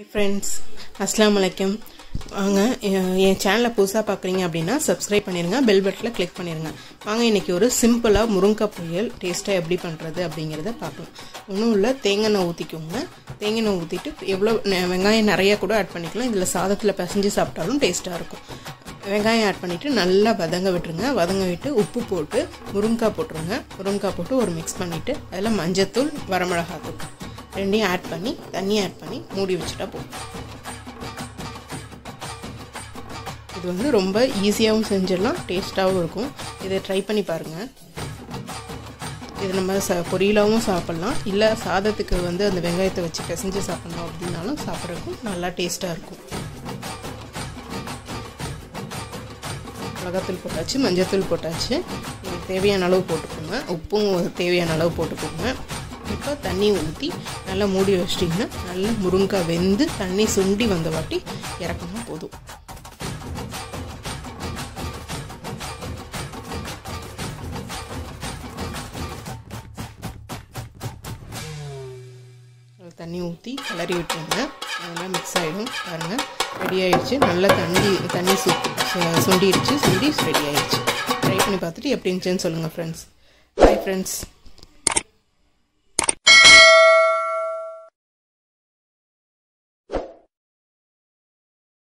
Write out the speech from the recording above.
friends அஸ்லாம் வலைக்கம் வாங்க எ- என் சேனலை புதுசாக பார்க்குறீங்க அப்படின்னா சப்ஸ்கிரைப் பண்ணிடுங்க பெல் பட்டனில் கிளிக் பண்ணிடுங்க வாங்க இன்றைக்கி ஒரு சிம்பிளாக முருங்கைக்காய் பொரியல் டேஸ்ட்டாக எப்படி பண்ணுறது அப்படிங்கிறத பார்க்கலாம் ஒன்றும் இல்லை தேங்காய் எண்ணெய் ஊற்றிக்கோங்க தேங்காய் எண்ணெய் ஊற்றிட்டு எவ்வளோ நெ- வெங்காயம் நிறையா கூட ஆட் பண்ணிக்கலாம் இதில் சாதத்தில் பிசைஞ்சு சாப்பிட்டாலும் டேஸ்ட்டாக இருக்கும் வெங்காயம் ஆட் பண்ணிவிட்டு நல்லா வதங்க விட்டுருங்க வதங்க விட்டு உப்பு போட்டு முருங்கைக்காய் போட்டுருங்க முருங்கைக்காய் போட்டு ஒரு மிக்ஸ் பண்ணிவிட்டு அதில் மஞ்சத்தூள் வரமிளகாத்தூள் ரெண்டையும் ஆட் பண்ணி தண்ணி ஆட் பண்ணி மூடி வச்சுட்டா போதும் இது வந்து ரொம்ப ஈஸியாகவும் செஞ்சிடலாம் டேஸ்ட்டாகவும் இருக்கும் இதை ட்ரை பண்ணி பாருங்கள் இது நம்ம ச பொரியலாகவும் சாப்பிட்லாம் இல்லை சாதத்துக்கு வந்து அந்த வெங்காயத்தை வச்சு பிசைஞ்சு சாப்பிட்ணும் அப்படின்னாலும் சாப்பிட்றதுக்கும் நல்லா டேஸ்ட்டாக இருக்கும் மிளகாத்தூள் போட்டாச்சு மஞ்சத்தூள் போட்டாச்சு இதுக்கு தேவையான அளவு போட்டுக்கோங்க உப்பும் தேவையான அளவு போட்டுக்கோங்க இப்போ தண்ணி ஊற்றி நல்லா மூடி வச்சிட்டிங்கன்னா நல்லா முருங்காய் வெந்து தண்ணி சுண்டி வந்த வாட்டி இறக்கணும் போதும் அதில் தண்ணி ஊற்றி கிளறி விட்டுருங்க அதெல்லாம் மிக்ஸ் ஆகிடும் பாருங்கள் ரெடி ஆயிடுச்சு நல்லா தண்ணி தண்ணி சு சு- சுண்டிடுச்சு சுண்டி ரெடி ஆயிடுச்சு ட்ரை பண்ணி பார்த்துட்டு எப்படி இருந்துச்சுன்னு சொல்லுங்கள் ஃப்ரெண்ட்ஸ் பாய் ஃப்ரெண்ட்ஸ்